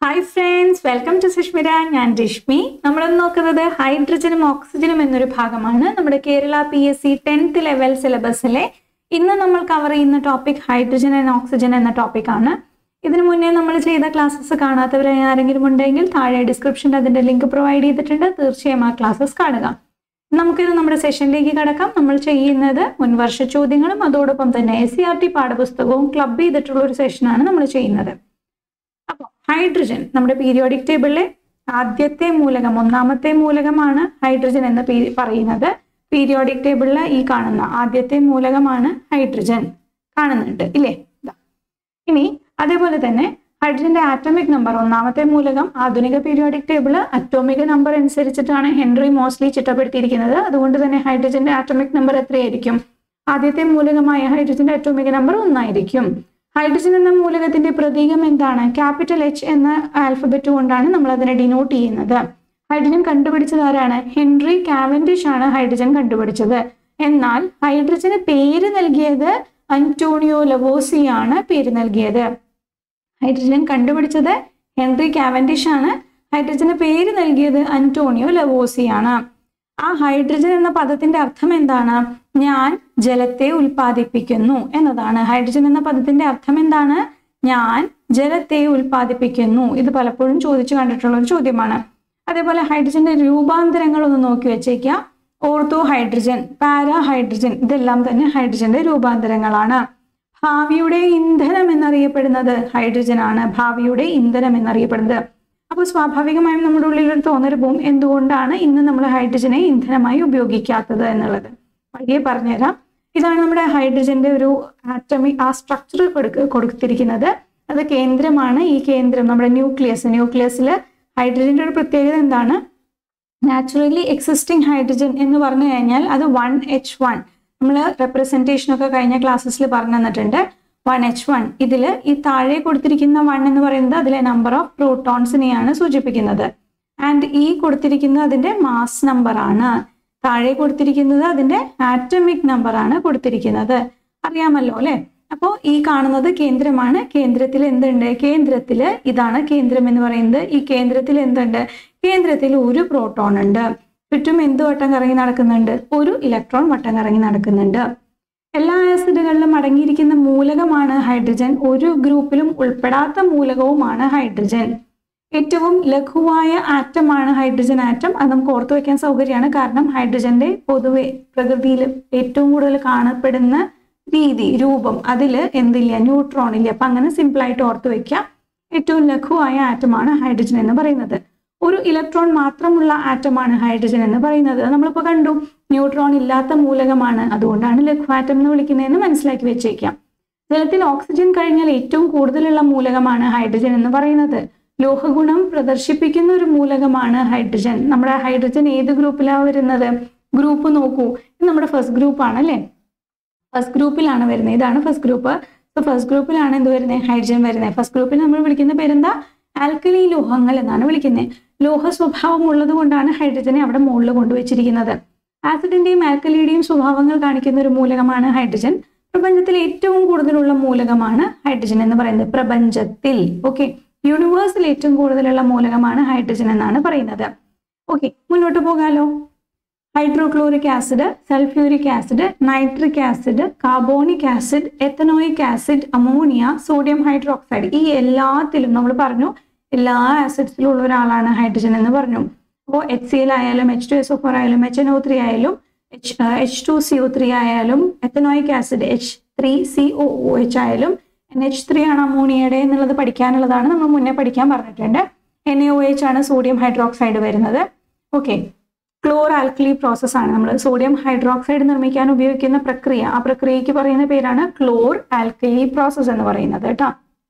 Hi friends welcome to Sushmira ഞാൻ രശ്മി നമ്മളിന്ന് നോക്കുന്നത് ഹൈഡ്രജനും ഓക്സിജനും എന്നൊരു ഭാഗമാണ് നമ്മുടെ Kerala P S C tenth level സിലബസിലെ ഇന്ന് നമ്മൾ കവർ ചെയ്യുന്ന ടോപ്പിക് ഹൈഡ്രജൻ ആൻഡ് ഓക്സിജൻ എന്ന ടോപ്പിക്കാണ് ഇതിനു മുന്നേ നമ്മൾ ചെയ്ത ക്ലാസ്സസ് കാണാത്തവരായി ആരെങ്കിലും ഉണ്ടെങ്കിൽ താഴെ ഡിസ്ക്രിപ്ഷനിൽ അതിന്റെ ലിങ്ക് പ്രൊവൈഡ് ചെയ്തിട്ടുണ്ട് തീർച്ചയായും ആ ക്ലാസ്സസ് കാണുക നമുക്കിത് നമ്മുടെ സെഷനിലേക്ക് കടക്കാം നമ്മൾ ചെയ്യുന്നത് മുൻവർഷ ചോദ്യങ്ങളും അതോടൊപ്പം തന്നെ എസ് സി ആർ ടി പാഠപുസ്തകവും ക്ലബ് ചെയ്തിട്ടുള്ള ഒരു സെഷനാണ് നമ്മൾ ചെയ്യുന്നത് അപ്പോൾ ഹൈഡ്രജൻ നമ്മുടെ പീരിയോഡിക് ടേബിളിലെ ആദ്യത്തെ മൂലകം ഒന്നാമത്തെ മൂലകമാണ് ഹൈഡ്രജൻ എന്ന് പേ- പറയുന്നത് പീരിയോഡിക് ടേബിളിൽ ഈ കാണുന്ന ആദ്യത്തെ മൂലകമാണ് ഹൈഡ്രജൻ കാണുന്നുണ്ട് ഇല്ലേ ദാ. ഇനി അതേപോലെ തന്നെ ഹൈഡ്രജന്റെ ആറ്റോമിക് നമ്പർ ഒന്നാമത്തെ മൂലകം ആധുനിക പീരിയോഡിക് ടേബിൾ അറ്റോമിക് നമ്പർ അനുസരിച്ചിട്ടാണ് ഹെൻറി മോസ്ലി ചിട്ടപ്പെടുത്തിയിരിക്കുന്നത് അതുകൊണ്ട് തന്നെ ഹൈഡ്രജന്റെ ആറ്റോമിക് നമ്പർ എത്രയായിരിക്കും ആദ്യത്തെ മൂലകമായ ഹൈഡ്രജന്റെ അറ്റോമിക് നമ്പർ ഒന്നായിരിക്കും ഹൈഡ്രജൻ എന്ന മൂലകത്തിന്റെ പ്രതീകം എന്താണ് ക്യാപിറ്റൽ എച്ച് എന്ന ആൽഫബറ്റ് കൊണ്ടാണ് നമ്മൾ അതിനെ ഡിനോട്ട് ചെയ്യുന്നത് ഹൈഡ്രജൻ കണ്ടുപിടിച്ചത് ആരാണ് ഹെൻറി കാവൻഡിഷ് ആണ് ഹൈഡ്രജൻ കണ്ടുപിടിച്ചത് എന്നാൽ ഹൈഡ്രജന് പേര് നൽകിയത് അന്റോണിയോ ലവോസി ആണ് പേര് നൽകിയത് ഹൈഡ്രജൻ കണ്ടുപിടിച്ചത് ഹെൻറി കാവൻഡിഷ് ആണ് ഹൈഡ്രജന് പേര് നൽകിയത് അന്റോണിയോ ലവോസി ആണ് ആ ഹൈഡ്രജൻ എന്ന പദത്തിന്റെ അർത്ഥം എന്താണ് ഞാൻ ജലത്തെ ഉൽപ്പാദിപ്പിക്കുന്നു എന്നതാണ് ഹൈഡ്രജൻ എന്ന പദത്തിന്റെ അർത്ഥം എന്താണ് ഞാൻ ജലത്തെ ഉൽപ്പാദിപ്പിക്കുന്നു ഇത് പലപ്പോഴും ചോദിച്ചു കണ്ടിട്ടുള്ള ഒരു ചോദ്യമാണ് അതേപോലെ ഹൈഡ്രജന്റെ രൂപാന്തരങ്ങൾ ഒന്ന് നോക്കി വെച്ചേക്കാം ഓർത്തോ ഹൈഡ്രജൻ പാരാ ഹൈഡ്രജൻ ഇതെല്ലാം തന്നെ ഹൈഡ്രജന്റെ രൂപാന്തരങ്ങളാണ് ഭാവിയുടെ ഇന്ധനം എന്നറിയപ്പെടുന്നത് ഹൈഡ്രജൻ ആണ് ഭാവിയുടെ ഇന്ധനം എന്നറിയപ്പെടുന്നത് അപ്പോൾ സ്വാഭാവികമായും നമ്മുടെ ഉള്ളിൽ ഒരു തോന്നൽ പോവും എന്തുകൊണ്ടാണ് ഇന്ന് നമ്മൾ ഹൈഡ്രജനെ ഇന്ധനമായി ഉപയോഗിക്കാത്തത് എന്നുള്ളത് വഴിയെ പറഞ്ഞുതരാം ഇതാണ് നമ്മുടെ ഹൈഡ്രജന്റെ ഒരു ആറ്റമിക് ആ സ്ട്രക്ചർ കൊടുക്ക കൊടുത്തിരിക്കുന്നത് അത് കേന്ദ്രമാണ് ഈ കേന്ദ്രം നമ്മുടെ ന്യൂക്ലിയസ് ന്യൂക്ലിയസിൽ ഹൈഡ്രജന്റെ ഒരു പ്രത്യേകത എന്താണ് നാച്ചുറലി എക്സിസ്റ്റിംഗ് ഹൈഡ്രജൻ എന്ന് പറഞ്ഞു കഴിഞ്ഞാൽ അത് വൺ എച്ച് വൺ നമ്മൾ റെപ്രസെൻറ്റേഷൻ ഒക്കെ കഴിഞ്ഞ ക്ലാസ്സസിൽ പറഞ്ഞു തന്നിട്ടുണ്ട് വൺ എച്ച് വൺ ഇതിൽ ഈ താഴെ കൊടുത്തിരിക്കുന്ന വൺ എന്ന് പറയുന്നത് അതിലെ നമ്പർ ഓഫ് പ്രോട്ടോൺസിനെയാണ് സൂചിപ്പിക്കുന്നത് ആൻഡ് ഈ കൊടുത്തിരിക്കുന്നത് അതിന്റെ മാസ് നമ്പർ ആണ് താഴെ കൊടുത്തിരിക്കുന്നത് അതിന്റെ ആറ്റമിക് നമ്പർ ആണ് കൊടുത്തിരിക്കുന്നത് അറിയാമല്ലോ അല്ലെ അപ്പോൾ ഈ കാണുന്നത് കേന്ദ്രമാണ് കേന്ദ്രത്തിൽ എന്തുണ്ട് കേന്ദ്രത്തിൽ ഇതാണ് കേന്ദ്രം എന്ന് പറയുന്നത് ഈ കേന്ദ്രത്തിൽ എന്തുണ്ട് കേന്ദ്രത്തിൽ ഒരു പ്രോട്ടോൺ ഉണ്ട് ചുറ്റും എന്ത് വട്ടം കറങ്ങി നടക്കുന്നുണ്ട് ഒരു ഇലക്ട്രോൺ വട്ടം കറങ്ങി നടക്കുന്നുണ്ട് എല്ലാ ആസിഡുകളിലും അടങ്ങിയിരിക്കുന്ന മൂലകമാണ് ഹൈഡ്രജൻ ഒരു ഗ്രൂപ്പിലും ഉൾപ്പെടാത്ത മൂലകവുമാണ് ഹൈഡ്രജൻ ഏറ്റവും ലഘുവായ ആറ്റമാണ് ഹൈഡ്രജൻ ആറ്റം അത് നമുക്ക് ഓർത്തു വെക്കാൻ സൗകര്യമാണ് കാരണം ഹൈഡ്രജന്റെ പൊതുവെ പ്രകൃതിയിൽ ഏറ്റവും കൂടുതൽ കാണപ്പെടുന്ന രീതി രൂപം അതിൽ എന്തില്ല ന്യൂട്രോൺ ഇല്ല അപ്പൊ അങ്ങനെ സിമ്പിൾ ആയിട്ട് ഓർത്തു വെക്കാം ഏറ്റവും ലഘുവായ ആറ്റമാണ് ഹൈഡ്രജൻ എന്ന് പറയുന്നത് ഒരു ഇലക്ട്രോൺ മാത്രമുള്ള ആറ്റമാണ് ഹൈഡ്രജൻ എന്ന് പറയുന്നത് നമ്മളിപ്പോൾ കണ്ടു ന്യൂട്രോൺ ഇല്ലാത്ത മൂലകമാണ് അതുകൊണ്ടാണ് ലഘു ആറ്റം എന്ന് വിളിക്കുന്നതെന്ന് മനസ്സിലാക്കി വെച്ചേക്കാം ജലത്തിൽ ഓക്സിജൻ കഴിഞ്ഞാൽ ഏറ്റവും കൂടുതലുള്ള മൂലകമാണ് ഹൈഡ്രജൻ എന്ന് പറയുന്നത് ലോഹഗുണം പ്രദർശിപ്പിക്കുന്ന ഒരു മൂലകമാണ് ഹൈഡ്രജൻ നമ്മുടെ ഹൈഡ്രജൻ ഏത് ഗ്രൂപ്പിലാണ് വരുന്നത് ഗ്രൂപ്പ് നോക്കൂ ഇത് നമ്മുടെ ഫസ്റ്റ് ഗ്രൂപ്പ് ആണ് അല്ലേ ഫസ്റ്റ് ഗ്രൂപ്പിലാണ് വരുന്നത് ഇതാണ് ഫസ്റ്റ് ഗ്രൂപ്പ് സോ ഫസ്റ്റ് ഗ്രൂപ്പിലാണ് എന്ത് വരുന്നത് ഹൈഡ്രജൻ വരുന്നത് ഫസ്റ്റ് ഗ്രൂപ്പിൽ നമ്മൾ വിളിക്കുന്ന പേരെന്താ ആൽക്കലി ലോഹങ്ങൾ എന്നാണ് വിളിക്കുന്നത് ലോഹ സ്വഭാവം ഉള്ളത് കൊണ്ടാണ് ഹൈഡ്രജനെ അവിടെ മുകളിൽ കൊണ്ടുവച്ചിരിക്കുന്നത് ആസിഡിന്റെയും ആൽക്കലിയുടെയും സ്വഭാവങ്ങൾ കാണിക്കുന്ന ഒരു മൂലകമാണ് ഹൈഡ്രജൻ പ്രപഞ്ചത്തിൽ ഏറ്റവും കൂടുതലുള്ള മൂലകമാണ് ഹൈഡ്രജൻ എന്ന് പറയുന്നത് പ്രപഞ്ചത്തിൽ ഓക്കെ യൂണിവേഴ്സിൽ ഏറ്റവും കൂടുതലുള്ള മൂലകമാണ് ഹൈഡ്രജൻ എന്നാണ് പറയുന്നത് ഓക്കെ മുന്നോട്ട് പോകാലോ hydrochloric acid sulphuric acid nitric acid carbonic acid ethanoic acid ammonia sodium hydroxide ഈ എല്ലാത്തിലും നമ്മൾ പറഞ്ഞു എല്ലാ ആസിഡ്സിലും ഉള്ള ഒരാളാണ് ഹൈഡ്രജൻ എന്ന് പറഞ്ഞു അപ്പോൾ എച്ച് സി എൽ ആയാലും H two S O four ആയാലും എച്ച് എൻ ഒ ത്രീ ആയാലും H H two C O three ആയാലും ethanoic acid H three C O O H ആയാലും എൻ എച്ച് ത്രീ ആണ് അമോണിയയുടെ എന്നുള്ളത് പഠിക്കാനുള്ളതാണ് നമ്മൾ മുന്നേ പഠിക്കാൻ പറഞ്ഞിട്ടുണ്ട് എൻ എ ഒ എച്ച് ആണ് സോഡിയം ഹൈഡ്രോക്സൈഡ് വരുന്നത് ഓക്കെ ക്ലോർ ആൽക്കലി പ്രോസസ് ആണ് നമ്മൾ സോഡിയം ഹൈഡ്രോക്സൈഡ് നിർമ്മിക്കാൻ ഉപയോഗിക്കുന്ന പ്രക്രിയ ആ പ്രക്രിയയ്ക്ക് പറയുന്ന പേരാണ് ക്ലോർ ആൽക്കലി പ്രോസസ് എന്ന് പറയുന്നത് കേട്ടോ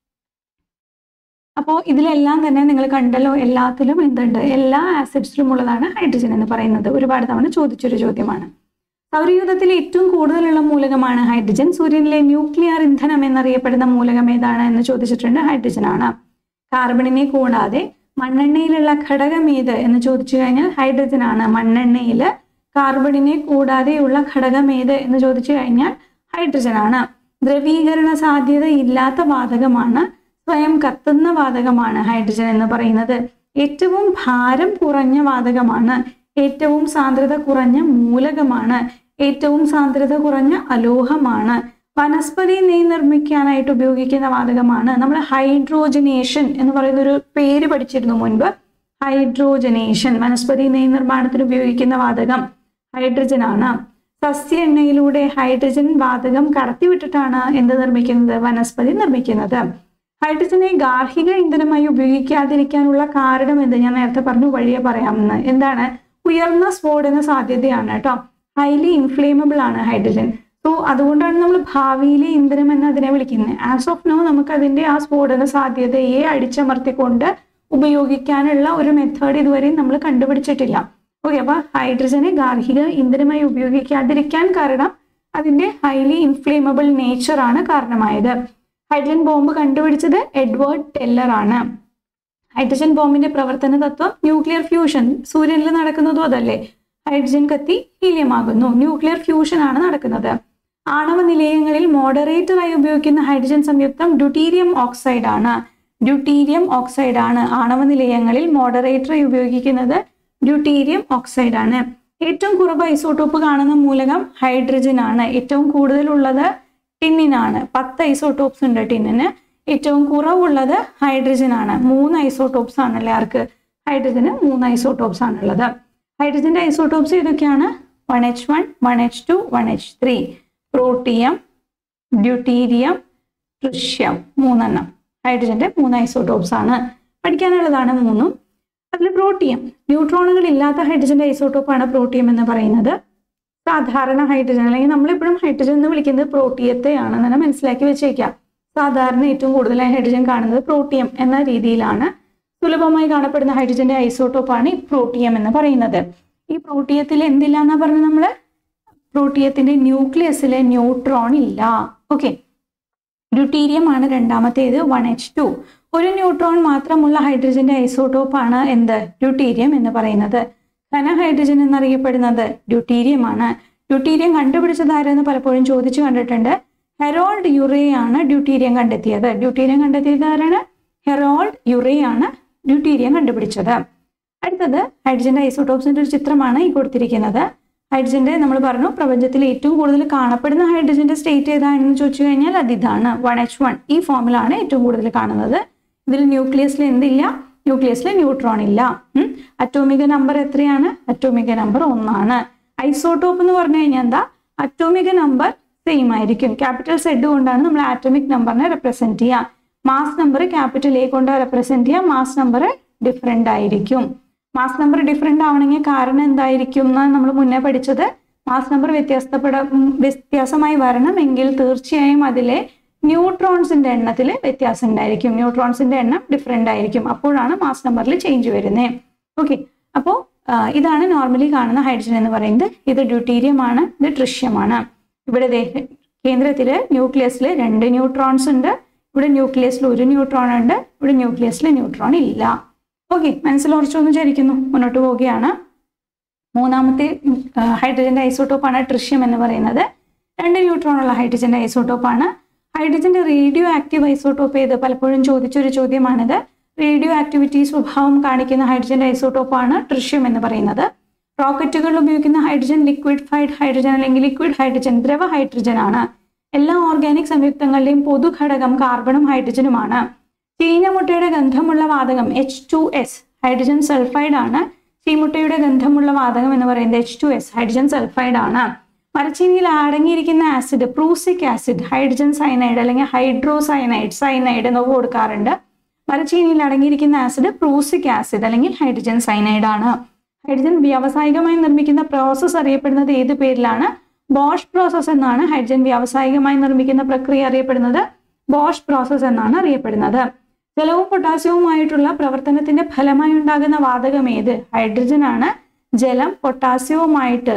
അപ്പോൾ ഇതിലെല്ലാം തന്നെ നിങ്ങൾ കണ്ടല്ലോ എല്ലാത്തിലും എന്തുണ്ട് എല്ലാ ആസിഡ്സിലും ഉള്ളതാണ് ഹൈഡ്രജൻ എന്ന് പറയുന്നത് ഒരുപാട് തവണ ചോദിച്ചൊരു ചോദ്യമാണ് സൗരയൂഥത്തിൽ ഏറ്റവും കൂടുതലുള്ള മൂലകമാണ് ഹൈഡ്രജൻ സൂര്യനിലെ ന്യൂക്ലിയർ ഇന്ധനം എന്നറിയപ്പെടുന്ന മൂലകം ഏതാണ് എന്ന് ചോദിച്ചിട്ടുണ്ട് ഹൈഡ്രജൻ ആണ് കാർബണിനെ കൂടാതെ മണ്ണെണ്ണയിലുള്ള ഘടകം ഏത് എന്ന് ചോദിച്ചു കഴിഞ്ഞാൽ ഹൈഡ്രജൻ ആണ് മണ്ണെണ്ണയിൽ കാർബണിനെ കൂടാതെയുള്ള ഘടകം ഏത് എന്ന് ചോദിച്ചു കഴിഞ്ഞാൽ ഹൈഡ്രജൻ ആണ് ദ്രവീകരണ സാധ്യത ഇല്ലാത്ത വാതകമാണ് സ്വയം കത്തുന്ന വാതകമാണ് ഹൈഡ്രജൻ എന്ന് പറയുന്നത് ഏറ്റവും ഭാരം കുറഞ്ഞ വാതകമാണ് ഏറ്റവും സാന്ദ്രത കുറഞ്ഞ മൂലകമാണ് ഏറ്റവും സാന്ദ്രത കുറഞ്ഞ അലോഹമാണ് വനസ്പതി നെയ് നിർമ്മിക്കാനായിട്ട് ഉപയോഗിക്കുന്ന വാതകമാണ് നമ്മൾ ഹൈഡ്രോജനേഷൻ എന്ന് പറയുന്ന ഒരു പേര് പഠിച്ചിരുന്നു മുൻപ് ഹൈഡ്രോജനേഷൻ വനസ്പതി നെയ് നിർമ്മാണത്തിന് ഉപയോഗിക്കുന്ന വാതകം ഹൈഡ്രജൻ ആണ് സസ്യ എണ്ണയിലൂടെ ഹൈഡ്രജൻ വാതകം കടത്തിവിട്ടിട്ടാണ് എന്ത് നിർമ്മിക്കുന്നത് വനസ്പതി നിർമ്മിക്കുന്നത് ഹൈഡ്രജനെ ഗാർഹിക ഇന്ധനമായി ഉപയോഗിക്കാതിരിക്കാനുള്ള കാരണം എന്ത് ഞാൻ നേരത്തെ പറഞ്ഞു വഴിയെ പറയാമെന്ന് എന്താണ് ഉയർന്ന സ്ഫോടന സാധ്യതയാണ് കേട്ടോ ഹൈലി ഇൻഫ്ലേമബിൾ ആണ് ഹൈഡ്രജൻ സോ അതുകൊണ്ടാണ് നമ്മൾ ഭാവിയിലെ ഇന്ധനം എന്ന് അതിനെ വിളിക്കുന്നത് ആസ് ഓഫ് നോ നമുക്ക് അതിന്റെ ആ സ്ഫോടന സാധ്യതയെ അടിച്ചമർത്തിക്കൊണ്ട് ഉപയോഗിക്കാനുള്ള ഒരു മെത്തേഡ് ഇതുവരെയും നമ്മൾ കണ്ടുപിടിച്ചിട്ടില്ല ഓക്കെ അപ്പൊ ഹൈഡ്രജനെ ഗാർഹിക ഇന്ധനമായി ഉപയോഗിക്കാതിരിക്കാൻ കാരണം അതിന്റെ ഹൈലി ഇൻഫ്ലേമബിൾ നേച്ചർ ആണ് കാരണമായത് ഹൈഡ്രജൻ ബോംബ് കണ്ടുപിടിച്ചത് എഡ്വേർഡ് ടെല്ലർ ആണ് ഹൈഡ്രജൻ ബോംബിന്റെ പ്രവർത്തന തത്വം ന്യൂക്ലിയർ ഫ്യൂഷൻ സൂര്യനിൽ നടക്കുന്നതും അതല്ലേ ഹൈഡ്രജൻ കത്തി ഹീലിയമാകുന്നു ന്യൂക്ലിയർ ഫ്യൂഷൻ ആണ് നടക്കുന്നത് ആണവ നിലയങ്ങളിൽ മോഡറേറ്ററായി ഉപയോഗിക്കുന്ന ഹൈഡ്രജൻ സംയുക്തം ഡ്യൂട്ടീരിയം ഓക്സൈഡ് ആണ് ഡ്യൂട്ടീരിയം ഓക്സൈഡ് ആണ് ആണവ നിലയങ്ങളിൽ മോഡറേറ്ററായി ഉപയോഗിക്കുന്നത് ഡ്യൂട്ടീരിയം ഓക്സൈഡ് ആണ് ഏറ്റവും കുറവ് ഐസോട്ടോപ്പ് കാണുന്ന മൂലകം ഹൈഡ്രജൻ ആണ് ഏറ്റവും കൂടുതലുള്ളത് ടിന്നിനാണ് പത്ത് ഐസോട്ടോപ്സ് ഉണ്ട് ടിന്നിന് ഏറ്റവും കുറവുള്ളത് ഹൈഡ്രജൻ ആണ് മൂന്ന് ഐസോട്ടോപ്സ് ആണല്ലേ ആർക്ക് ഹൈഡ്രജന് മൂന്ന് ഐസോട്ടോപ്സ് ആണുള്ളത് ഹൈഡ്രജന്റെ ഐസോട്ടോപ്സ് ഏതൊക്കെയാണ് one H one one H two one H three protium deuterium tritium മൂന്നെണ്ണം ഹൈഡ്രജന്റെ മൂന്ന് ഐസോട്ടോപ്സ് ആണ് പഠിക്കാനുള്ളതാണ് മൂന്നും അതിൽ പ്രോട്ടിയം ന്യൂട്രോണുകൾ ഇല്ലാത്ത ഹൈഡ്രജന്റെ ഐസോട്ടോപ്പാണ് പ്രോട്ടിയം എന്ന് പറയുന്നത് സാധാരണ ഹൈഡ്രജൻ അല്ലെങ്കിൽ നമ്മളെപ്പോഴും ഹൈഡ്രജൻ എന്ന് വിളിക്കുന്നത് പ്രോട്ടിയത്തെയാണ് അങ്ങനെ മനസ്സിലാക്കി വെച്ചേക്കാം സാധാരണ ഏറ്റവും കൂടുതലായി ഹൈഡ്രജൻ കാണുന്നത് പ്രോട്ടിയം എന്ന രീതിയിലാണ് സുലഭമായി കാണപ്പെടുന്ന ഹൈഡ്രജന്റെ ഐസോട്ടോപ്പാണ് ഈ പ്രോട്ടിയം എന്ന് പറയുന്നത് ഈ പ്രോട്ടിയത്തിൽ എന്തില്ല എന്നാ പറഞ്ഞത് നമ്മള് പ്രോട്ടിയത്തിന്റെ ന്യൂക്ലിയസിലെ ന്യൂട്രോൺ ഇല്ല ഓക്കെ ഡ്യൂട്ടീരിയം ആണ് രണ്ടാമത്തേത് വൺ എച്ച് ടു ഒരു ന്യൂട്രോൺ മാത്രമുള്ള ഹൈഡ്രജന്റെ ഐസോട്ടോപ്പാണ് എന്ത് ഡ്യൂട്ടീരിയം എന്ന് പറയുന്നത് ഘന ഹൈഡ്രജൻ എന്നറിയപ്പെടുന്നത് ഡ്യൂട്ടീരിയം ആണ് ഡ്യൂട്ടീരിയം കണ്ടുപിടിച്ചത് ആരെന്ന് പലപ്പോഴും ചോദിച്ചു കണ്ടിട്ടുണ്ട് ഹെറോൾഡ് യുറേയാണ് ഡ്യൂട്ടീരിയം കണ്ടെത്തിയത് ഡ്യൂട്ടീരിയം കണ്ടെത്തിയത് ആരാണ് ഹെറോൾഡ് യുറേയാണ് ഡ്യൂട്ടീരിയം കണ്ടുപിടിച്ചത് അടുത്തത് ഹൈഡ്രജന്റെ ഐസോട്ടോപ്സിന്റെ ഒരു ചിത്രമാണ് ഈ കൊടുത്തിരിക്കുന്നത് ഹൈഡ്രജന്റെ നമ്മൾ പറഞ്ഞു പ്രപഞ്ചത്തിൽ ഏറ്റവും കൂടുതൽ കാണപ്പെടുന്ന ഹൈഡ്രജന്റെ സ്റ്റേറ്റ് ഏതാണെന്ന് ചോദിച്ചു കഴിഞ്ഞാൽ അത് ഇതാണ് വൺ എച്ച് വൺ ഈ ഫോമിലാണ് ഏറ്റവും കൂടുതൽ കാണുന്നത് ഇതിൽ ന്യൂക്ലിയസിൽ എന്തില്ല ന്യൂക്ലിയസിൽ ന്യൂട്രോൺ ഇല്ല അറ്റോമിക നമ്പർ എത്രയാണ് അറ്റോമിക നമ്പർ ഒന്നാണ് ഐസോട്ടോപ്പ് എന്ന് പറഞ്ഞു കഴിഞ്ഞാൽ എന്താ അറ്റോമിക നമ്പർ സെയിം ആയിരിക്കും ക്യാപിറ്റൽ സെഡ് കൊണ്ടാണ് നമ്മൾ ആറ്റോമിക് നമ്പറിനെ റെപ്രസെന്റ് ചെയ്യുക മാസ് നമ്പർ ക്യാപിറ്റൽ എ കൊണ്ട് റെപ്രസെന്റ് ചെയ്യുക മാസ് നമ്പർ ഡിഫറെന്റ് ആയിരിക്കും മാസ് നമ്പർ ഡിഫറെന്റ് ആവണമെങ്കിൽ കാരണം എന്തായിരിക്കും എന്നാണ് നമ്മൾ മുന്നേ പഠിച്ചത് മാസ് നമ്പർ വ്യത്യസ്തപ്പെട ഉം, വ്യത്യാസമായി വരണമെങ്കിൽ തീർച്ചയായും അതിലെ ന്യൂട്രോൺസിന്റെ എണ്ണത്തിൽ വ്യത്യാസം ഉണ്ടായിരിക്കും ന്യൂട്രോൺസിന്റെ എണ്ണം ഡിഫറെന്റ് ആയിരിക്കും അപ്പോഴാണ് മാസ് നമ്പറിൽ ചേഞ്ച് വരുന്നത് ഓക്കെ അപ്പോൾ ഇതാണ് നോർമലി കാണുന്ന ഹൈഡ്രജൻ എന്ന് പറയുന്നത് ഇത് ഡ്യൂട്ടീരിയം ആണ് ഇത് ട്രിഷ്യമാണ് ഇവിടെ ദേ കേന്ദ്രത്തില് ന്യൂക്ലിയസിൽ രണ്ട് ന്യൂട്രോൺസ് ഉണ്ട് ഇവിടെ ന്യൂക്ലിയസിൽ ഒരു ന്യൂട്രോൺ ഉണ്ട് ഇവിടെ ന്യൂക്ലിയസിൽ ന്യൂട്രോൺ ഇല്ല ഓക്കെ മനസ്സിൽ ഉറച്ചൊന്ന് വിചാരിക്കുന്നു മുന്നോട്ട് പോവുകയാണ് മൂന്നാമത്തെ ഹൈഡ്രജന്റെ ഐസോട്ടോപ്പാണ് ട്രിഷ്യം എന്ന് പറയുന്നത് രണ്ട് ന്യൂട്രോൺ ഉള്ള ഹൈഡ്രജന്റെ ഐസോട്ടോപ്പാണ് ഹൈഡ്രജന്റെ റേഡിയോ ആക്റ്റീവ് ഐസോട്ടോപ്പ് ഏത് പലപ്പോഴും ചോദിച്ചൊരു ചോദ്യമാണിത് റേഡിയോ ആക്ടിവിറ്റി സ്വഭാവം കാണിക്കുന്ന ഹൈഡ്രജന്റെ ഐസോട്ടോപ്പാണ് ട്രിഷ്യം എന്ന് പറയുന്നത് റോക്കറ്റുകളിൽ ഉപയോഗിക്കുന്ന ഹൈഡ്രജൻ ലിക്വിഡ് ഫൈഡ് ഹൈഡ്രജൻ അല്ലെങ്കിൽ ലിക്വിഡ് ഹൈഡ്രജൻ ദ്രവ ഹൈഡ്രജൻ ആണ് എല്ലാ ഓർഗാനിക് സംയുക്തങ്ങളുടെയും പൊതുഘടകം കാർബണും ഹൈഡ്രജനുമാണ് ചീഞ്ഞമുട്ടയുടെ ഗന്ധമുള്ള വാതകം H two S hydrogen sulphide ആണ് ചീമുട്ടയുടെ ഗന്ധമുള്ള വാതകം എന്ന് പറയുന്നത് H two S hydrogen sulphide ആണ് മരച്ചീനിയിൽ അടങ്ങിയിരിക്കുന്ന acid prussic acid hydrogen cyanide അല്ലെങ്കിൽ ഹൈഡ്രോ സൈനൈഡ് സൈനൈഡ് എന്നൊക്കെ കൊടുക്കാറുണ്ട് മരച്ചീനിയിൽ അടങ്ങിയിരിക്കുന്ന ആസിഡ് പ്രൂസിക് ആസിഡ് അല്ലെങ്കിൽ ഹൈഡ്രജൻ സൈനൈഡ് ആണ് ഹൈഡ്രജൻ വ്യാവസായികമായി നിർമ്മിക്കുന്ന പ്രോസസ്സ് അറിയപ്പെടുന്നത് ഏത് പേരിലാണ് ബോഷ് പ്രോസസ്സ് എന്നാണ് ഹൈഡ്രജൻ വ്യാവസായികമായി നിർമ്മിക്കുന്ന പ്രക്രിയ അറിയപ്പെടുന്നത് ബോഷ് പ്രോസസ്സ് എന്നാണ് അറിയപ്പെടുന്നത് ജലവും പൊട്ടാസ്യവുമായിട്ടുള്ള പ്രവർത്തനത്തിന്റെ ഫലമായി ഉണ്ടാകുന്ന വാതകം ഏത് ഹൈഡ്രജൻ ആണ് ജലം പൊട്ടാസ്യവുമായിട്ട്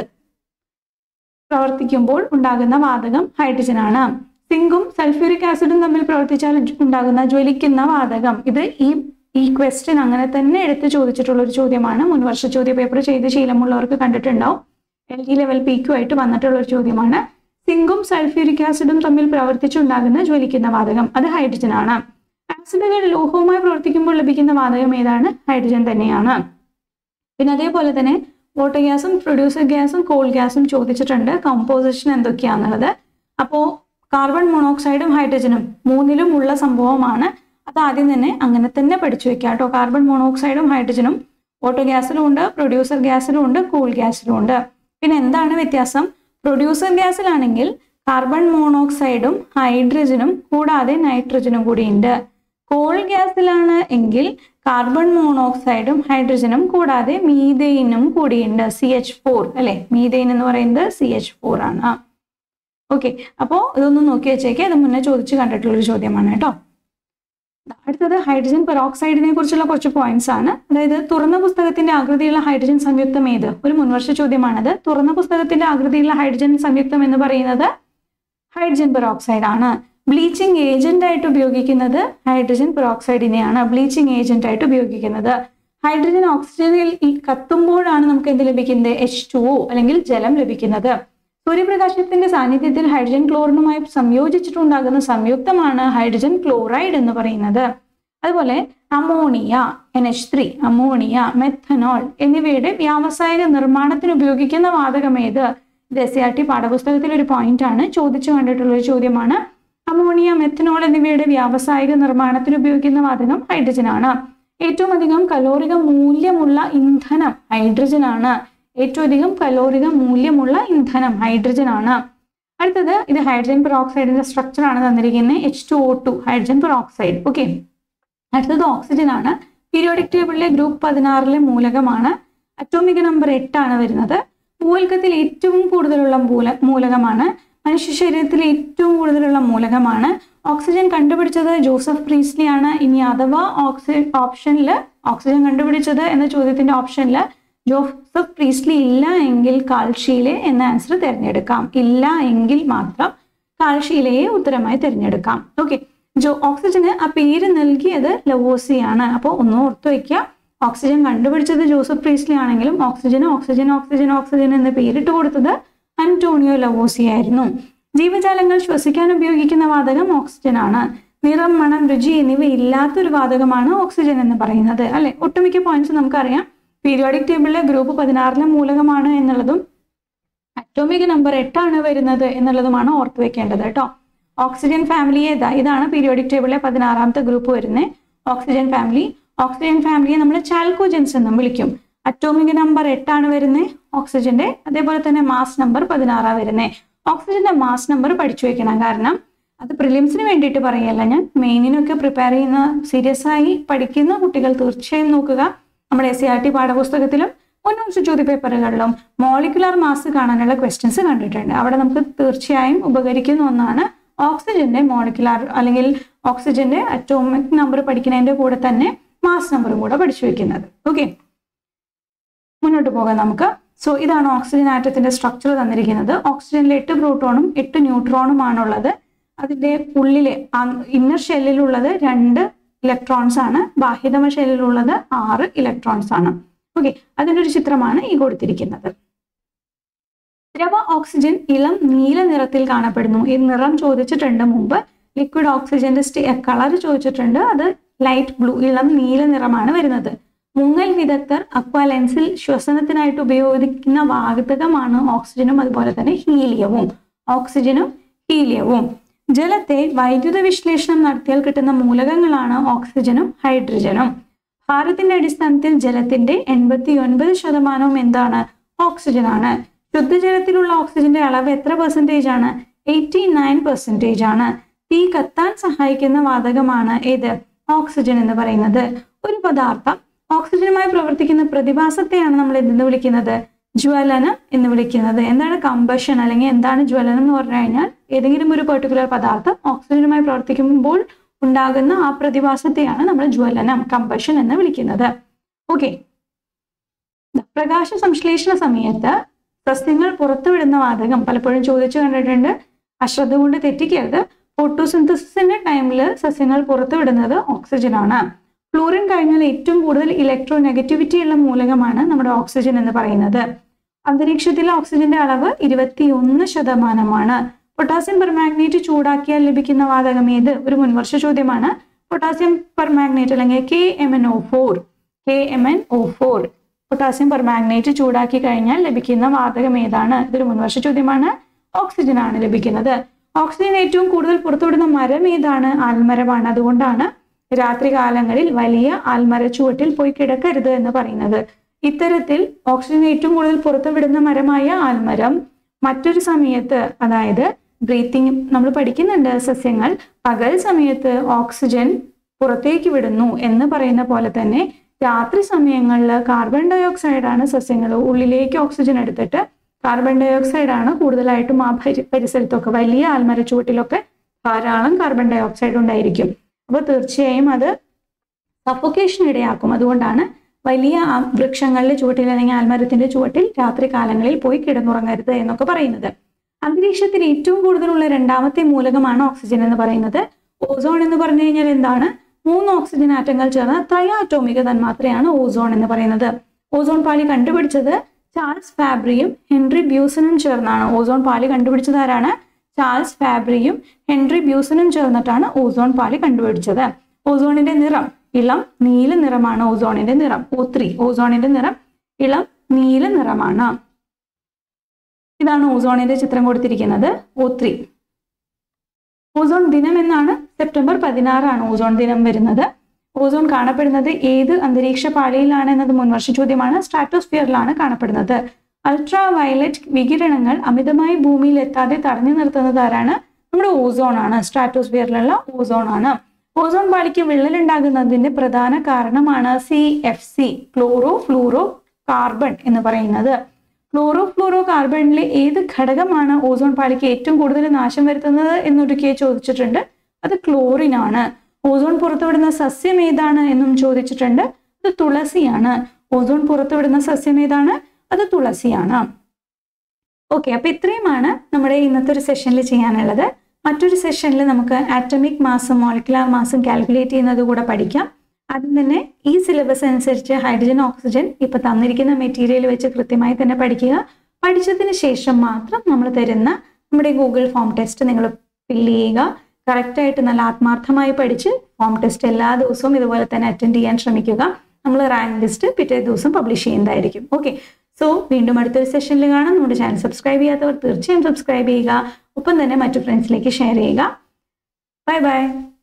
പ്രവർത്തിക്കുമ്പോൾ ഉണ്ടാകുന്ന വാതകം ഹൈഡ്രജൻ ആണ് സിങ്കും സൾഫ്യൂരിക് ആസിഡും തമ്മിൽ പ്രവർത്തിച്ചാൽ ഉണ്ടാകുന്ന ജ്വലിക്കുന്ന വാതകം ഇത് ഈ ഈ ക്വസ്റ്റ്യൻ അങ്ങനെ തന്നെ എടുത്ത് ചോദിച്ചിട്ടുള്ള ഒരു ചോദ്യമാണ് മുൻവർഷ ചോദ്യ പേപ്പർ ചെയ്ത് ശീലമുള്ളവർക്ക് കണ്ടിട്ടുണ്ടാവും L D level P Q ആയിട്ട് വന്നിട്ടുള്ള ഒരു ചോദ്യമാണ് സിങ്കും സൾഫ്യൂരിക് ആസിഡും തമ്മിൽ പ്രവർത്തിച്ചുണ്ടാകുന്ന ജ്വലിക്കുന്ന വാതകം അത് ഹൈഡ്രജൻ ആണ് ആസിഡുകൾ ലോഹവുമായി പ്രവർത്തിക്കുമ്പോൾ ലഭിക്കുന്ന വാതകം ഏതാണ് ഹൈഡ്രജൻ തന്നെയാണ് പിന്നെ അതേപോലെ തന്നെ വാട്ടർ ഗ്യാസും പ്രൊഡ്യൂസർ ഗ്യാസും കോൾ ഗ്യാസും ചോദിച്ചിട്ടുണ്ട് കമ്പോസിഷൻ എന്തൊക്കെയാണെന്നുള്ളത് അപ്പോൾ കാർബൺ മോണോക്സൈഡും ഹൈഡ്രജനും മൂന്നിലും ഉള്ള സംഭവമാണ് അത് ആദ്യം തന്നെ അങ്ങനെ തന്നെ പഠിച്ചു വെക്കുക കേട്ടോ കാർബൺ മോണോക്സൈഡും ഹൈഡ്രജനും ഓട്ടോ ഗ്യാസിലും ഉണ്ട് പ്രൊഡ്യൂസർ ഗ്യാസിലും ഉണ്ട് കൂൾ ഗ്യാസിലും ഉണ്ട് പിന്നെ എന്താണ് വ്യത്യാസം പ്രൊഡ്യൂസർ ഗ്യാസിലാണെങ്കിൽ കാർബൺ മോണോക്സൈഡും ഹൈഡ്രജനും കൂടാതെ നൈട്രജനും കൂടിയുണ്ട് കോൾ ഗ്യാസിലാണ് എങ്കിൽ കാർബൺ മോണോക്സൈഡും ഹൈഡ്രജനും കൂടാതെ മീതെയിനും കൂടിയുണ്ട് സി എച്ച് ഫോർ അല്ലെ മീതെയിൻ എന്ന് പറയുന്നത് സി എച്ച് ഫോർ ആണ് ഓക്കെ അപ്പോൾ ഇതൊന്ന് നോക്കി വെച്ചേക്ക് ഇത് മുന്നേ ചോദിച്ചു കണ്ടിട്ടുള്ള ഒരു ചോദ്യമാണ് കേട്ടോ അടുത്തത് ഹൈഡ്രജൻ പെറോക്സൈഡിനെ കുറിച്ചുള്ള കുറച്ച് പോയിന്റ്സ് ആണ് അതായത് തുറന്ന പുസ്തകത്തിന്റെ ആകൃതിയുള്ള ഹൈഡ്രജൻ സംയുക്തം ഏത് ഒരു മുൻവർഷ ചോദ്യമാണത് തുറന്ന പുസ്തകത്തിന്റെ ആകൃതിയുള്ള ഹൈഡ്രജൻ സംയുക്തം എന്ന് പറയുന്നത് ഹൈഡ്രജൻ പെറോക്സൈഡ് ആണ് ബ്ലീച്ചിങ് ഏജന്റ് ആയിട്ട് ഉപയോഗിക്കുന്നത് ഹൈഡ്രജൻ പെറോക്സൈഡിനെയാണ് ബ്ലീച്ചിങ് ഏജന്റ് ആയിട്ട് ഉപയോഗിക്കുന്നത് ഹൈഡ്രജൻ ഓക്സിജനിൽ ഈ കത്തുമ്പോഴാണ് നമുക്ക് എന്ത് ലഭിക്കുന്നത് എച്ച് ടു ഒ അല്ലെങ്കിൽ ജലം ലഭിക്കുന്നത് സൂര്യപ്രകാശത്തിന്റെ സാന്നിധ്യത്തിൽ ഹൈഡ്രജൻ ക്ലോറിനുമായി സംയോജിച്ചിട്ടുണ്ടാകുന്ന സംയുക്തമാണ് ഹൈഡ്രജൻ ക്ലോറൈഡ് എന്ന് പറയുന്നത് അതുപോലെ ammonia N H three ammonia methanol എന്നിവയുടെ വ്യാവസായിക നിർമ്മാണത്തിന് ഉപയോഗിക്കുന്ന വാതകം ഏത് ഇത് എസ് സി ആർ ടി പാഠപുസ്തകത്തിലെ ഒരു പോയിന്റ് ആണ് ചോദിച്ചു കണ്ടിട്ടുള്ള ഒരു ചോദ്യമാണ് അമോണിയ മെഥനോൾ എന്നിവയുടെ വ്യാവസായിക നിർമ്മാണത്തിന് ഉപയോഗിക്കുന്ന വാതകം ഹൈഡ്രജൻ ആണ് ഏറ്റവും അധികം കലോറിക മൂല്യമുള്ള ഇന്ധനം ഹൈഡ്രജൻ ആണ് ഏറ്റവും അധികം കലോറിക മൂല്യമുള്ള ഇന്ധനം ഹൈഡ്രജൻ ആണ് അടുത്തത് ഇത് ഹൈഡ്രജൻ പെറോക്സൈഡിന്റെ സ്ട്രക്ചർ ആണ് തന്നിരിക്കുന്നത് H two O two hydrogen peroxide okay അടുത്തത് ഓക്സിജൻ ആണ് പീരിയോഡിക് ടേബിളിലെ ഗ്രൂപ്പ് പതിനാറിലെ മൂലകമാണ് അറ്റോമിക് നമ്പർ എട്ടാണ് വരുന്നത് ഭൂവൽക്കത്തിൽ ഏറ്റവും കൂടുതലുള്ള മൂല മൂലകമാണ് മനുഷ്യ ശരീരത്തിൽ ഏറ്റവും കൂടുതലുള്ള മൂലകമാണ് ഓക്സിജൻ കണ്ടുപിടിച്ചത് ജോസഫ് പ്രീസ്ലി ആണ് ഇനി അഥവാ ഓക്സി ഓപ്ഷനിൽ ഓക്സിജൻ കണ്ടുപിടിച്ചത് എന്ന ചോദ്യത്തിന്റെ ഓപ്ഷനിൽ ജോസഫ് പ്രീസ്ലി ഇല്ല എങ്കിൽ കാൽഷീലെ എന്ന ആൻസർ തിരഞ്ഞെടുക്കാം ഇല്ല എങ്കിൽ മാത്രം കാൽഷീലയെ ഉത്തരമായി തിരഞ്ഞെടുക്കാം ഓക്കെ ജോ ഓക്സിജന് ആ പേര് നൽകിയത് ലവോസിയാണ് അപ്പോൾ ഒന്ന് ഓർത്തു വയ്ക്കുക ഓക്സിജൻ കണ്ടുപിടിച്ചത് ജോസഫ് പ്രീസ്ലി ആണെങ്കിലും ഓക്സിജൻ ഓക്സിജൻ ഓക്സിജൻ ഓക്സിജൻ എന്ന് പേരിട്ട് കൊടുത്തത് അന്റോണിയോ ലവോസി ആയിരുന്നു ജീവജാലങ്ങൾ ശ്വസിക്കാൻ ഉപയോഗിക്കുന്ന വാതകം ഓക്സിജൻ ആണ് നിറം മണം രുചി എന്നിവ ഇല്ലാത്തൊരു വാതകമാണ് ഓക്സിജൻ എന്ന് പറയുന്നത് അല്ലെ ഒട്ടുമിക്ക പോയിന്റ്സ് നമുക്കറിയാം പീരിയോഡിക് ടേബിളിലെ ഗ്രൂപ്പ് പതിനാറിലെ മൂലകമാണ് എന്നുള്ളതും അറ്റോമിക് നമ്പർ എട്ടാണ് വരുന്നത് എന്നുള്ളതുമാണ് ഓർത്തു വെക്കേണ്ടത് കേട്ടോ ഓക്സിജൻ ഫാമിലി ഏതാ ഇതാണ് പീരിയോഡിക് ടേബിളിലെ പതിനാറാമത്തെ ഗ്രൂപ്പ് വരുന്നത് ഓക്സിജൻ ഫാമിലി ഓക്സിജൻ ഫാമിലിയെ നമ്മൾ ചാൽക്കോജൻസ് എന്നും വിളിക്കും അറ്റോമിക് നമ്പർ എട്ടാണ് വരുന്നത് ഓക്സിജന്റെ അതേപോലെ തന്നെ മാസ് നമ്പർ പതിനാറാണ് വരുന്നത് ഓക്സിജന്റെ മാസ് നമ്പർ പഠിച്ചു വെക്കണം കാരണം അത് പ്രിലിംസിന് വേണ്ടിയിട്ട് പറയല്ല ഞാൻ മെയിനിനൊക്കെ പ്രിപ്പയർ ചെയ്യുന്ന സീരിയസ് ആയി പഠിക്കുന്ന കുട്ടികൾ തീർച്ചയായും നോക്കുക നമ്മുടെ എസ് സി ആർ ടി പാഠപുസ്തകത്തിലും മുൻവർഷ ചോദ്യ പേപ്പറുകളിലും മോളിക്കുലർ മാസ് കാണാനുള്ള ക്വസ്റ്റ്യൻസ് കണ്ടിട്ടുണ്ട് അവിടെ നമുക്ക് തീർച്ചയായും ഉപകരിക്കുന്ന ഒന്നാണ് ഓക്സിജന്റെ മോളിക്കുലാർ അല്ലെങ്കിൽ ഓക്സിജന്റെ അറ്റോമിക് നമ്പർ പഠിക്കുന്നതിന്റെ കൂടെ തന്നെ മാസ് നമ്പറും കൂടെ പഠിച്ചു വെക്കുന്നത് ഓക്കെ മുന്നോട്ട് പോകാം നമുക്ക് സോ ഇതാണ് ഓക്സിജൻ ആറ്റത്തിന്റെ സ്ട്രക്ചർ തന്നിരിക്കുന്നത് ഓക്സിജനിൽ എട്ട് പ്രോട്ടോണും എട്ട് ന്യൂട്രോണുമാണുള്ളത് അതിന്റെ ഉള്ളിലെ ഇന്നർ ഷെല്ലിലുള്ളത് രണ്ട് ഇലക്ട്രോൺസ് ആണ് ബാഹ്യതമ ഷെല്ലിലുള്ളത് ആറ് ഇലക്ട്രോൺസ് ആണ് ഓക്കെ അതിൻ്റെ ഒരു ചിത്രമാണ് ഈ കൊടുത്തിരിക്കുന്നത് ദ്രവ ഓക്സിജൻ ഇളം നീല നിറത്തിൽ കാണപ്പെടുന്നു ഈ നിറം ചോദിച്ചിട്ടുണ്ട് മുമ്പ് ലിക്വിഡ് ഓക്സിജന്റെ സ്റ്റേ കളർ ചോദിച്ചിട്ടുണ്ട് അത് ലൈറ്റ് ബ്ലൂ ഇളം നീല നിറമാണ് വരുന്നത് മുങ്ങൽ വിദഗ്ധർ അക്വാലെൻസിൽ ശ്വസനത്തിനായിട്ട് ഉപയോഗിക്കുന്ന വാതകമാണ് ഓക്സിജനും അതുപോലെ തന്നെ ഹീലിയവും ഓക്സിജനും ഹീലിയവും ജലത്തെ വൈദ്യുത വിശ്ലേഷണം നടത്തിയാൽ കിട്ടുന്ന മൂലകങ്ങളാണ് ഓക്സിജനും ഹൈഡ്രജനും ഭാരത്തിന്റെ അടിസ്ഥാനത്തിൽ ജലത്തിന്റെ എൺപത്തി ഒൻപത് ശതമാനവും എന്താണ് ഓക്സിജൻ ആണ് ശുദ്ധജലത്തിലുള്ള ഓക്സിജന്റെ അളവ് എത്ര പെർസെൻറ്റേജ് ആണ് എയ്റ്റി നയൻ പെർസെൻറ്റേജ് ആണ് തീ കത്താൻ സഹായിക്കുന്ന വാതകമാണ് ഏത് ഓക്സിജൻ എന്ന് പറയുന്നത് ഒരു പദാർത്ഥം ഓക്സിജനുമായി പ്രവർത്തിക്കുന്ന പ്രതിഭാസത്തെയാണ് നമ്മൾ എന്തെന്ന് വിളിക്കുന്നത് ജ്വലനം എന്ന് വിളിക്കുന്നത് എന്താണ് കമ്പഷൻ അല്ലെങ്കിൽ എന്താണ് ജ്വലനം എന്ന് പറഞ്ഞു കഴിഞ്ഞാൽ ഏതെങ്കിലും ഒരു പെർട്ടിക്കുലർ പദാർത്ഥം ഓക്സിജനുമായി പ്രവർത്തിക്കുമ്പോൾ ഉണ്ടാകുന്ന ആ പ്രതിഭാസത്തെയാണ് നമ്മൾ ജ്വലനം കമ്പഷൻ എന്ന് വിളിക്കുന്നത് ഓക്കെ പ്രകാശ സംശ്ലേഷണ സമയത്ത് സസ്യങ്ങൾ പുറത്തുവിടുന്ന വാതകം പലപ്പോഴും ചോദിച്ചു കണ്ടിട്ടുണ്ട് അശ്രദ്ധ കൊണ്ട് തെറ്റിക്കരുത് ഫോട്ടോസിന്തസിന്റെ ടൈമിൽ സസ്യങ്ങൾ പുറത്തുവിടുന്നത് ഓക്സിജൻ ആണ് ഫ്ലൂറിൻ കഴിഞ്ഞാൽ ഏറ്റവും കൂടുതൽ ഇലക്ട്രോ നെഗറ്റിവിറ്റി ഉള്ള മൂലകമാണ് നമ്മുടെ ഓക്സിജൻ എന്ന് പറയുന്നത് അന്തരീക്ഷത്തിലെ ഓക്സിജന്റെ അളവ് ഇരുപത്തിയൊന്ന് ശതമാനമാണ് പൊട്ടാസ്യം പെർമാഗ്നേറ്റ് ചൂടാക്കിയാൽ ലഭിക്കുന്ന വാതകം ഏത് ഒരു മുൻവർഷ ചോദ്യമാണ് പൊട്ടാസ്യം പെർമാഗ്നേറ്റ് അല്ലെങ്കിൽ K M N O four K M N O four potassium permanganate ചൂടാക്കി കഴിഞ്ഞാൽ ലഭിക്കുന്ന വാതകം ഏതാണ് ഇതൊരു മുൻവർഷ ചോദ്യമാണ് ഓക്സിജൻ ആണ് ലഭിക്കുന്നത് ഓക്സിജൻ ഏറ്റവും കൂടുതൽ പുറത്തുവിടുന്ന മരം ഏതാണ് ആൽമരമാണ് അതുകൊണ്ടാണ് രാത്രി കാലങ്ങളിൽ വലിയ ആൽമര ചുവട്ടിൽ പോയി കിടക്കരുത് എന്ന് പറയുന്നത് ഇത്തരത്തിൽ ഓക്സിജൻ ഏറ്റവും കൂടുതൽ പുറത്തുവിടുന്ന മരമായ ആൽമരം മറ്റൊരു സമയത്ത് അതായത് ബ്രീത്തിങ് നമ്മൾ പഠിക്കുന്നുണ്ട് സസ്യങ്ങൾ പകൽ സമയത്ത് ഓക്സിജൻ പുറത്തേക്ക് വിടുന്നു എന്ന് പറയുന്ന പോലെ തന്നെ രാത്രി സമയങ്ങളിൽ കാർബൺ ഡൈ ഓക്സൈഡ് ആണ് സസ്യങ്ങൾ ഉള്ളിലേക്ക് ഓക്സിജൻ എടുത്തിട്ട് കാർബൺ ഡൈ ഓക്സൈഡ് ആണ് കൂടുതലായിട്ടും ആ പരി പരിസരത്തൊക്കെ വലിയ ആൽമര ചുവട്ടിലൊക്കെ ധാരാളം കാർബൺ ഡൈ ഓക്സൈഡ് ഉണ്ടായിരിക്കും അപ്പോൾ തീർച്ചയായും അത് സഫോക്കേഷൻ ഇടയാക്കും അതുകൊണ്ടാണ് വലിയ ആ വൃക്ഷങ്ങളുടെ ചുവട്ടിൽ അല്ലെങ്കിൽ ആൽമരത്തിന്റെ ചുവട്ടിൽ രാത്രി കാലങ്ങളിൽ പോയി കിടന്നുറങ്ങരുത് എന്നൊക്കെ പറയുന്നത് അന്തരീക്ഷത്തിൽ ഏറ്റവും കൂടുതലുള്ള രണ്ടാമത്തെ മൂലകമാണ് ഓക്സിജൻ എന്ന് പറയുന്നത് ഓസോൺ എന്ന് പറഞ്ഞു കഴിഞ്ഞാൽ എന്താണ് മൂന്ന് ഓക്സിജൻ ആറ്റങ്ങൾ ചേർന്ന ത്രയാറ്റോമിക തന്മാത്രയാണ് ഓസോൺ എന്ന് പറയുന്നത് ഓസോൺ പാളി കണ്ടുപിടിച്ചത് ചാൾസ് ഫാബ്രിയും ഹെൻറി ബ്യൂസനും ചേർന്നാണ് ഓസോൺ പാളി കണ്ടുപിടിച്ചത് ആരാണ് ചാൾസ് ഫാബ്രിയും ഹെൻറി ബ്യൂസനും ചേർന്നിട്ടാണ് ഓസോൺ പാളി കണ്ടുപിടിച്ചത് ഓസോണിന്റെ നിറം ഇളം നീല നിറമാണ് ഓസോണിന്റെ നിറം ഓ ത്രീ ഓസോണിന്റെ നിറം ഇളം നീല നിറമാണ് ഇതാണ് ഓസോണിന്റെ ചിത്രം കൊടുത്തിരിക്കുന്നത് ഓ ത്രീ ഓസോൺ ദിനം എന്നാണ് സെപ്റ്റംബർ പതിനാറാണ് ഓസോൺ ദിനം വരുന്നത് ഓസോൺ കാണപ്പെടുന്നത് ഏത് അന്തരീക്ഷ പാളിയിലാണ് എന്നത് മുൻവർഷ ചോദ്യമാണ് സ്ട്രാറ്റോസ്ഫിയറിലാണ് കാണപ്പെടുന്നത് അൾട്രാ വയലറ്റ് വികിരണങ്ങൾ അമിതമായി ഭൂമിയിൽ എത്താതെ തടഞ്ഞു നിർത്തുന്നത് ആരാണ് നമ്മുടെ ഓസോൺ ആണ് സ്ട്രാറ്റോസ്ഫിയറിലുള്ള ഓസോൺ ആണ് ഓസോൺ പാളിക്ക് വിള്ളലുണ്ടാകുന്നതിന്റെ പ്രധാന കാരണമാണ് C F C chlorofluorocarbon എന്ന് പറയുന്നത് ക്ലോറോ ഫ്ലൂറോ കാർബണിലെ ഏത് ഘടകമാണ് ഓസോൺ പാളിക്ക് ഏറ്റവും കൂടുതൽ നാശം വരുത്തുന്നത് എന്നൊരുക്കെ ചോദിച്ചിട്ടുണ്ട് അത് ക്ലോറിൻ ആണ് ഓസോൺ പുറത്തുവിടുന്ന സസ്യം ഏതാണ് എന്നും ചോദിച്ചിട്ടുണ്ട് അത് തുളസിയാണ് ഓസോൺ പുറത്തുവിടുന്ന സസ്യം ഏതാണ് അത് തുളസിയാണ് ഓക്കെ അപ്പൊ ഇത്രയുമാണ് നമ്മുടെ ഇന്നത്തെ ഒരു സെഷനിൽ ചെയ്യാനുള്ളത് മറ്റൊരു സെഷനിൽ നമുക്ക് ആറ്റമിക് മാസും മോളിക്കുലാർ മാസും കാൽക്കുലേറ്റ് ചെയ്യുന്നത് കൂടെ പഠിക്കാം ആദ്യം തന്നെ ഈ സിലബസ് അനുസരിച്ച് ഹൈഡ്രജൻ ഓക്സിജൻ ഇപ്പൊ തന്നിരിക്കുന്ന മെറ്റീരിയൽ വെച്ച് കൃത്യമായി തന്നെ പഠിക്കുക പഠിച്ചതിന് ശേഷം മാത്രം നമ്മൾ തരുന്ന നമ്മുടെ ഗൂഗിൾ ഫോം ടെസ്റ്റ് നിങ്ങൾ ഫില്ല് ചെയ്യുക കറക്റ്റായിട്ട് നല്ല ആത്മാർത്ഥമായി പഠിച്ച് ഫോം ടെസ്റ്റ് എല്ലാ ദിവസവും ഇതുപോലെ തന്നെ അറ്റൻഡ് ചെയ്യാൻ ശ്രമിക്കുക നമ്മൾ റാങ്ക് ലിസ്റ്റ് പിറ്റേ ദിവസം പബ്ലിഷ് ചെയ്യുന്നതായിരിക്കും ഓക്കെ സോ വീണ്ടും അടുത്തൊരു സെഷനിൽ കാണാം നമ്മുടെ ചാനൽ സബ്സ്ക്രൈബ് ചെയ്യാത്തവർ തീർച്ചയായും സബ്സ്ക്രൈബ് ചെയ്യുക ഒപ്പം തന്നെ മറ്റു ഫ്രണ്ട്സിലേക്ക് ഷെയർ ചെയ്യുക ബൈ ബൈ